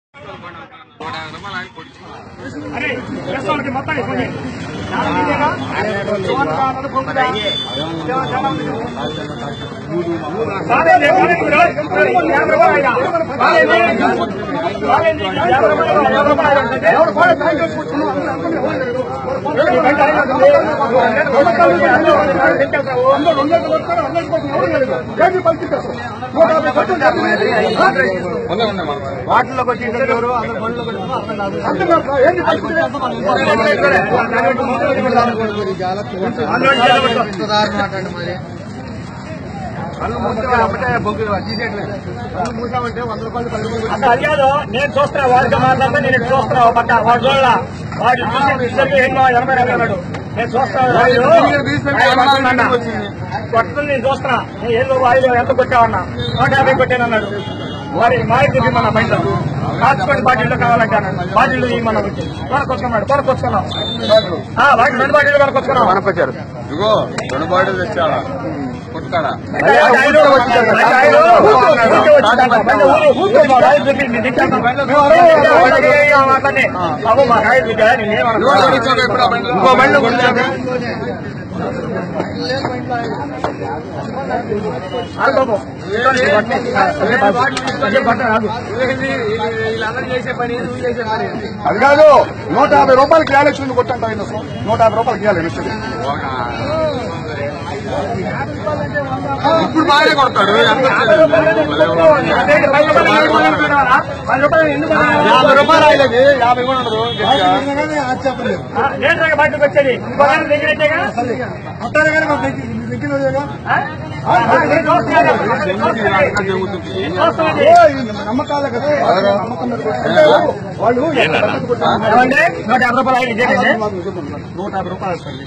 అరే చేస్తానికి మొత్తం ఇవ్వండి చాలా మీదేగా సోమవారం కావాలి, పొంగుదా? చాలా చాలా ఉంది. బాగాలేదు, బాగాలేదు, యాభై రూపాయలు అయినా. బాగాలేదు. బాగాలేదు, యాభై రూపాయలు, యాభై రూపాయలు అంటే ఎవరు పోయి టైం చేసుకుంటున్నావు? ఈ బయట అయినా ఉంది. అందరూ వందలు కొడతారు, వందలు కొడతారు. ఏంటి పరిస్థితి అసలు? నూట యాభై ఖర్చు చేస్తున్నారు. వాటిలోకి వచ్చి ఇంట్లో ఎవరు అందరు బండ్లోకి వచ్చి అర్థం కాదు అర్థం కాదు సార్, ఏంటి పరిస్థితి? మాట్లాడండి మరి కళ్ళు మూసుకొని అప్పటే బొగ్గు తీసేయట్లేదు కళ్ళు మూసామంటే వంద రూపాయలు పది రూపాయలు అంటే అది కాదు నేను చూస్తున్నా వాడితో మాట్లాడితే నేను ఇటు చూస్తున్నా ఓ పక్క వాడు చూడాల వాడు చూసి ఇద్దరికి ఎన్నో ఎనభై రెండు అన్నాడు నేను చూస్తాను కొట్టుకుని నేను చూస్తున్నా నేను ఏదో వాయిలో ఎంత కొట్టావన్నా నూట యాభై కొట్టాను అన్నాడు మరి మా ఇంటికి మన బండిలో కాచుకొని బాటిల్లో కావాలంటే అన్నాడు బాటిల్లో ఇవ్వమన్నా వచ్చి కొనుకొచ్చుకున్నాడు కొనుకొచ్చుకున్నాం ఆ, వాటి రెండు బాటిల్లో కొనుకొచ్చుకున్నాం పనపచ్చారు ఇదిగో రెండు బాటిల్ తెచ్చాడా కొట్టుకాడా ఇంకో బండి కొట్టాడు వీళ్ళందరూ చేసే పని నువ్వు చేసే పని ఏంటి? అది కాదు నూట యాభై రూపాయలకి గ్యాలక్సీ కొట్టంట ఆయన అసలు. నూట యాభై రూపాయలకి గ్యాలక్సీ ఇప్పుడు బాగానే కొడతాడు ఎంత యాభై రూపాయలు అయ్యేది యాభై కూడా ఉండదు బయటకు వచ్చేది ఇంకొకరి దగ్గర వచ్చేగా? ఆ? నేను చూస్తున్నాను. నేను చూస్తున్నాను. నమ్మకాలే కదా నమ్మకం మీద వాళ్ళు ఏమండి నూట యాభై రూపాయలు అయింది ఇదేనండి? నూట యాభై రూపాయలు సార్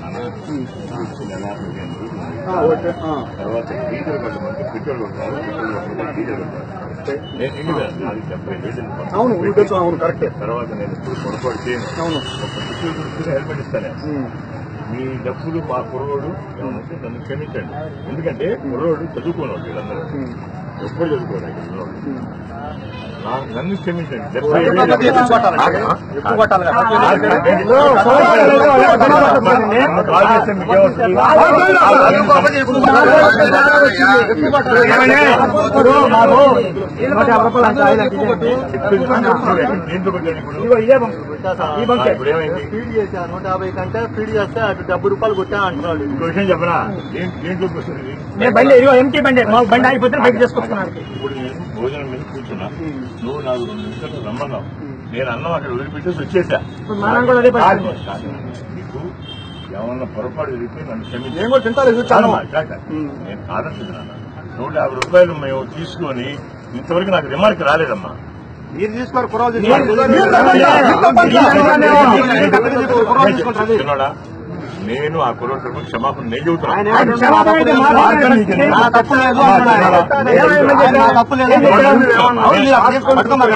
తర్వాత డీజిల్ కొట్టమంటే పెట్రోల్ కొట్టాలి పెట్రోల్ కొట్టమంటే డీజిల్ కొట్టాలి నేను ఇంటి మీద అది చెప్పలేదు డీజిల్ కొట్టాలి. అవును మీకు తెలుసు అవును కరెక్టే తర్వాత నేను ఇప్పుడు పొరపాటు చేయను అవును ఒక పెట్రోల్ కొట్టుకుని హెల్మెట్ ఇస్తాను మీ డబ్బులు మా కుర్రోడు ఏమన్నా నన్ను క్షమించండి ఎందుకంటే కుర్రోడు చదువుకోనోడు వీళ్ళందరూ ఎప్పుడు చదువుకోవాలి వీళ్ళందరూ. నా- నన్ను క్షమించండి డెబ్బై ఐదు ఎక్కువ కొట్టాలి. ఎక్కువ కొట్టాలి కదా. నన్ను కాల్ చేస్తే మీకేమవుతుంది? ఏమండి? ఇప్పుడు మాకు నూట యాభై రూపాయలు అంత ఐదు అంతే. దీంట్లో పెట్టాను ఇప్పుడు ఇదిగో ఇదే బంక్. ఈ బంకే. ఇప్పుడు ఏమైంది ఫీడ్ చేశా నూట యాభై కంటే ఫీడ్ చేస్తే అటు డెబ్బై రూపాయలు కొట్టా అంటున్నాడు ఇంకో విషయం చెప్పనా దేం- దేంట్లోకి వస్తుంది నేను బండి ఇదిగో ఎంటీ బండి మా బండి అయిపోతే బయట చేసుకొస్తున్నాను ఇప్పుడు నేను భోజనం మీద కూర్చున్నా నువ్వు నాకు రెండు నిమిషాలు రమ్మన్నావు నేను అన్నం అక్కడ వదిలిపెట్టేసి వచ్చేసా మనం కూడా అదే పరిస్థితి. కాదు, కాదు. నీకు ఏమన్నా పొరపాటు జరిగితే నన్ను క్షమించు. నేను కూడా తింటాను ఇది చాలా అమ్మా, కాక. నేను కాదంటుంది నాన్న నూట యాభై రూపాయలు మేము తీసుకొని ఇంతవరకు నాకు రిమార్క్ రాలేదమ్మా మీరు తీసుకోరు కుర్రాలు చిన్నోడా నేను ఆ కుర్రోడు తరపున క్షమాపణ నేను చెబుతున్నాను ఆయన క్షమాపణ అయితే మా బాధ్యత. నా తప్పు లేదు అంటున్నాడు. ఆయన నా తప్పు లేదు అవును, మీరు అక్కడ తీసుకొని పట్టుకోమని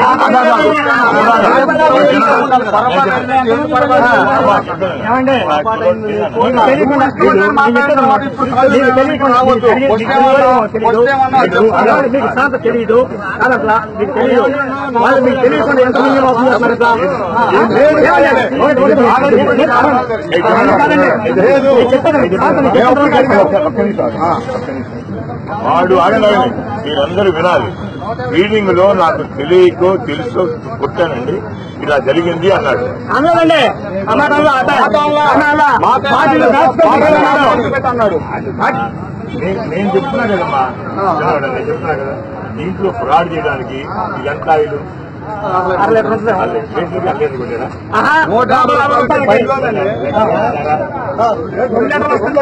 ఏమండి? మీకు తెలియకుండా మీకు తెలియకుండా మీకు తెలియకుండా మీకు తెలియదు. మీకు తెలియదు. అలాగే మీకు శాంత తెలియదు కాదు అట్లా మీకు తెలియదు వాళ్ళు మీకు తెలియకుండా ఎంత మంది మోసం చేస్తున్నారు ఇట్లా? ఏమండి? ఒకటి, ఒకటి, ఆగండి. మీరు ఆగండి. కాదండి. నేను చెప్పాను మీకు శాంత మీకు చెప్పాను. వాడు ఆగలేదు మీరందరూ వినాలి రీడింగ్ లో నాకు తెలియకో తెలుసో కొట్టానండి ఇలా జరిగింది అన్నాడు అన్నాడండి అన్నాడల్లా అన్నాడా పార్టీలో అన్నాడు నేను- నేను చెప్తున్నా కదమ్మా చిన్నవాడు, నేను చెప్తున్నా కదా దీంట్లో ఫ్రాడ్ చేయడానికి ఈ గంటాయిలు అర లీటర్ ఉంటుంది. అల్లేదు కొట్టారా ఆహా. నూట యాభై రూపాయలు పైలోనండి. రెండు లీటర్లు వస్తుంది.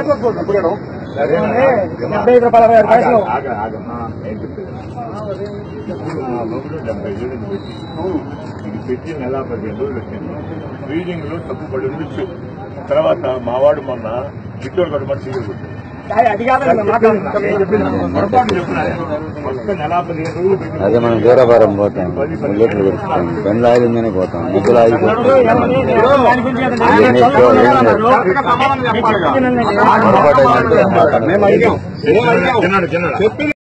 డెబ్బై ఐదు రూపాయల అరవై ఆరు పైసలు ఆగ ఆగమ్మా నేను చెప్పేది ఇప్పుడు మా మొగుడు డెబ్బై ఏళ్ళు పెట్టి ఇది పెట్టి నెల పదిహేను రోజులు వచ్చింది రీడింగ్ లో తప్పు పడి ఉండొచ్చు తర్వాత మావాడు మొన్న లిక్విడ్ కొట్టమని సీరియల్ కొట్టాడు అది- అది కాదండి మాట్లాడుతున్నా నేను చెప్పిన పొరపాటు చెప్తున్నా మొత్తం నెల పదిహేను రోజులు పెట్టి అదే మనం దూరభారం పోతాం మూడు లీటర్లు పెట్టుకుంటాం బండ్లు ఆయిలిందనే పోతాం ముగ్గులు ఆగిపోతాం ఏమని? దాని గురించి ఏదండి? ఏం చేస్తావు? ఏం చేస్తావు? పొరపాటు పొరపాటు అయినట్టు మాట్లాడతాం. చిన్నాడు చిన్నాడు